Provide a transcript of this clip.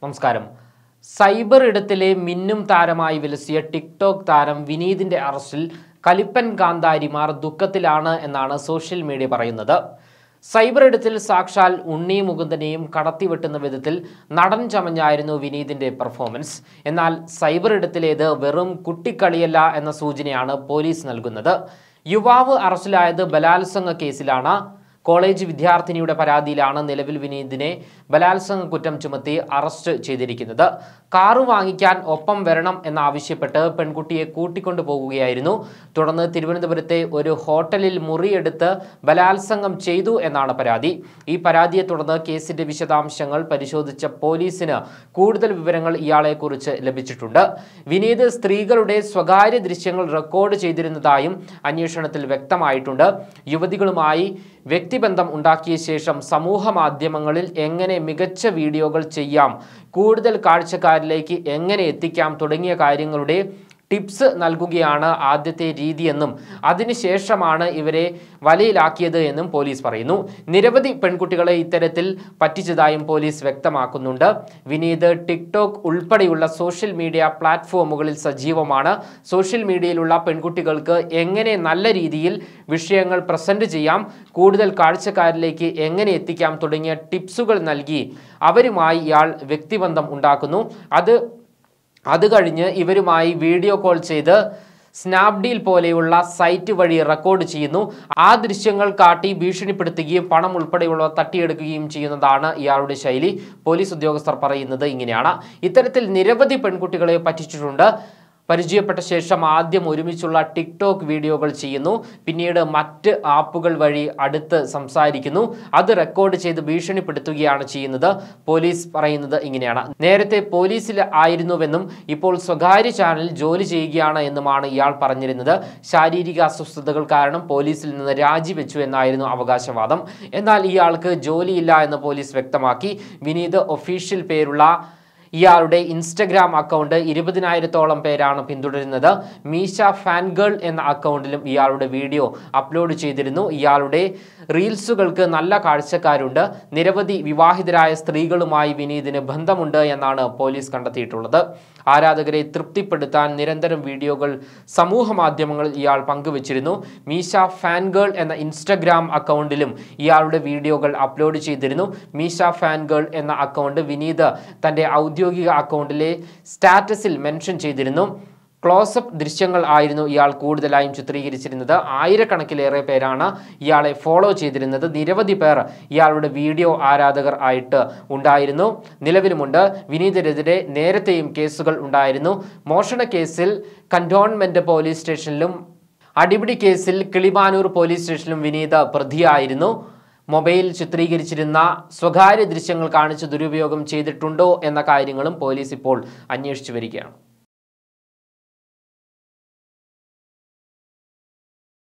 നമസ്കാരം സൈബർ ഇടത്തിലെ മിന്നും താരമായി വിലസിയ ടിക്ടോക്ക് താരം വിനീതിന്റെ അറസ്റ്റിൽ കലിപ്പൻ കാന്താരിമാർ ദുഃഖത്തിലാണ് എന്നാണ് സോഷ്യൽ മീഡിയ പറയുന്നത് സൈബർ ഇടത്തിൽ സാക്ഷാൽ ഉണ്ണി മുകുന്ദനെയും കടത്തിവെട്ടുന്ന വിധത്തിൽ നടൻ ചമഞ്ഞായിരുന്നു വിനീതിന്റെ പെർഫോമൻസ് എന്നാൽ സൈബർ ഇടത്തിലേത് വെറും കുട്ടിക്കളിയല്ല എന്ന സൂചനയാണ് പോലീസ് നൽകുന്നത് യുവാവ് അറസ്റ്റിലായത് ബലാത്സംഗ കേസിലാണ് കോളേജ് വിദ്യാർത്ഥിനിയുടെ പരാതിയിലാണ് നിലവിൽ വിനീതിനെ ബലാത്സംഗ കുറ്റം ചുമത്തി അറസ്റ്റ് ചെയ്തിരിക്കുന്നത് കാറ് വാങ്ങിക്കാൻ ഒപ്പം വരണം എന്നാവശ്യപ്പെട്ട് പെൺകുട്ടിയെ കൂട്ടിക്കൊണ്ടു പോകുകയായിരുന്നു തുടർന്ന് തിരുവനന്തപുരത്തെ ഒരു ഹോട്ടലിൽ മുറിയെടുത്ത് ബലാത്സംഗം ചെയ്തു എന്നാണ് പരാതി ഈ പരാതിയെ തുടർന്ന് കേസിന്റെ വിശദാംശങ്ങൾ പരിശോധിച്ച പോലീസിന് കൂടുതൽ വിവരങ്ങൾ ഇയാളെക്കുറിച്ച് ലഭിച്ചിട്ടുണ്ട് വിനീത് സ്ത്രീകളുടെ സ്വകാര്യ ദൃശ്യങ്ങൾ റെക്കോർഡ് ചെയ്തിരുന്നതായും അന്വേഷണത്തിൽ വ്യക്തമായിട്ടുണ്ട് യുവതികളുമായി വ്യക്തിബന്ധം ഉണ്ടാക്കിയ ശേഷം സമൂഹ മാധ്യമങ്ങളിൽ എങ്ങനെ മികച്ച വീഡിയോകൾ ചെയ്യാം കൂടുതൽ കാഴ്ചക്കാരിലേക്ക് എങ്ങനെ എത്തിക്കാം തുടങ്ങിയ കാര്യങ്ങളുടെ ടിപ്സ് നൽകുകയാണ് ആദ്യത്തെ രീതിയെന്നും അതിനുശേഷമാണ് ഇവരെ വലയിലാക്കിയത് എന്നും പോലീസ് പറയുന്നു നിരവധി പെൺകുട്ടികളെ ഇത്തരത്തിൽ പറ്റിച്ചതായും പോലീസ് വ്യക്തമാക്കുന്നുണ്ട് വിനീത് ടിക്ടോക്ക് ഉൾപ്പെടെയുള്ള സോഷ്യൽ മീഡിയ പ്ലാറ്റ്ഫോമുകളിൽ സജീവമാണ് സോഷ്യൽ മീഡിയയിലുള്ള പെൺകുട്ടികൾക്ക് എങ്ങനെ നല്ല രീതിയിൽ വിഷയങ്ങൾ പ്രസന്റ് ചെയ്യാം കൂടുതൽ കാഴ്ചക്കാരിലേക്ക് എങ്ങനെ എത്തിക്കാം തുടങ്ങിയ ടിപ്സുകൾ നൽകി അവരുമായി ഇയാൾ വ്യക്തിബന്ധം ഉണ്ടാക്കുന്നു അത് അത് കഴിഞ്ഞ് ഇവരുമായി വീഡിയോ കോൾ ചെയ്ത് സ്നാപ്ഡീൽ പോലെയുള്ള സൈറ്റ് വഴി റെക്കോർഡ് ചെയ്യുന്നു ആ ദൃശ്യങ്ങൾ കാട്ടി ഭീഷണിപ്പെടുത്തുകയും പണം ഉൾപ്പെടെയുള്ളവ തട്ടിയെടുക്കുകയും ചെയ്യുന്നതാണ് ഇയാളുടെ ശൈലി പോലീസ് ഉദ്യോഗസ്ഥർ പറയുന്നത് ഇങ്ങനെയാണ് ഇത്തരത്തിൽ നിരവധി പെൺകുട്ടികളെ പറ്റിച്ചിട്ടുണ്ട് പരിചയപ്പെട്ട ശേഷം ആദ്യം ഒരുമിച്ചുള്ള ടിക്ടോക്ക് വീഡിയോകൾ ചെയ്യുന്നു പിന്നീട് മറ്റ് ആപ്പുകൾ വഴി അടുത്ത് സംസാരിക്കുന്നു അത് റെക്കോർഡ് ചെയ്ത് ഭീഷണിപ്പെടുത്തുകയാണ് ചെയ്യുന്നത് പോലീസ് പറയുന്നത് ഇങ്ങനെയാണ് നേരത്തെ പോലീസിൽ ആയിരുന്നുവെന്നും ഇപ്പോൾ സ്വകാര്യ ചാനലിൽ ജോലി ചെയ്യുകയാണ് എന്നുമാണ് ഇയാൾ പറഞ്ഞിരുന്നത് ശാരീരിക അസ്വസ്ഥതകൾ കാരണം പോലീസിൽ നിന്ന് രാജിവെച്ചു എന്നായിരുന്നു അവകാശവാദം എന്നാൽ ഇയാൾക്ക് ജോലിയില്ല എന്ന് പോലീസ് വ്യക്തമാക്കി വിനീത് ഒഫീഷ്യൽ പേരുള്ള ഇയാളുടെ ഇൻസ്റ്റഗ്രാം അക്കൗണ്ട് ഇരുപതിനായിരത്തോളം പേരാണ് പിന്തുടരുന്നത് മീശ ഫാൻ ഗേൾ എന്ന അക്കൗണ്ടിലും ഇയാളുടെ വീഡിയോ അപ്ലോഡ് ചെയ്തിരുന്നു ഇയാളുടെ റീൽസുകൾക്ക് നല്ല കാഴ്ചക്കാരുണ്ട് നിരവധി വിവാഹിതരായ സ്ത്രീകളുമായി വിനീതിന് ബന്ധമുണ്ട് എന്നാണ് പോലീസ് കണ്ടെത്തിയിട്ടുള്ളത് ആരാധകരെ തൃപ്തിപ്പെടുത്താൻ നിരന്തരം വീഡിയോകൾ സമൂഹ മാധ്യമങ്ങളിൽ ഇയാൾ പങ്കുവച്ചിരുന്നു മീശ ഫാൻ ഗേൾ എന്ന ഇൻസ്റ്റഗ്രാം അക്കൗണ്ടിലും ഇയാളുടെ വീഡിയോകൾ അപ്ലോഡ് ചെയ്തിരുന്നു മീശ ഫാൻ ഗേൾ എന്ന അക്കൗണ്ട് വിനീത് തൻ്റെ ഔദ്യോഗിക അക്കൗണ്ടിലെ സ്റ്റാറ്റസിൽ മെൻഷൻ ചെയ്തിരുന്നു ക്ലോസപ്പ് ദൃശ്യങ്ങൾ ആയിരുന്നു ഇയാൾ കൂടുതലായും ചിത്രീകരിച്ചിരുന്നത് ആയിരക്കണക്കിലേറെ പേരാണ് ഇയാളെ ഫോളോ ചെയ്തിരുന്നത് നിരവധി പേർ ഇയാളുടെ വീഡിയോ ആരാധകർ ആയിട്ട് ഉണ്ടായിരുന്നു നിലവിലുമുണ്ട് വിനീതിനെതിരെ നേരത്തെയും കേസുകൾ ഉണ്ടായിരുന്നു മോഷണ കേസിൽ കന്റോൺമെന്റ് പോലീസ് സ്റ്റേഷനിലും അടിപിടി കേസിൽ കിളിമാനൂർ പോലീസ് സ്റ്റേഷനിലും വിനീത പ്രതിയായിരുന്നു മൊബൈൽ ചിത്രീകരിച്ചിരുന്ന സ്വകാര്യ ദൃശ്യങ്ങൾ കാണിച്ച് ദുരുപയോഗം ചെയ്തിട്ടുണ്ടോ എന്ന കാര്യങ്ങളും പോലീസ് ഇപ്പോൾ അന്വേഷിച്ചു വരികയാണ്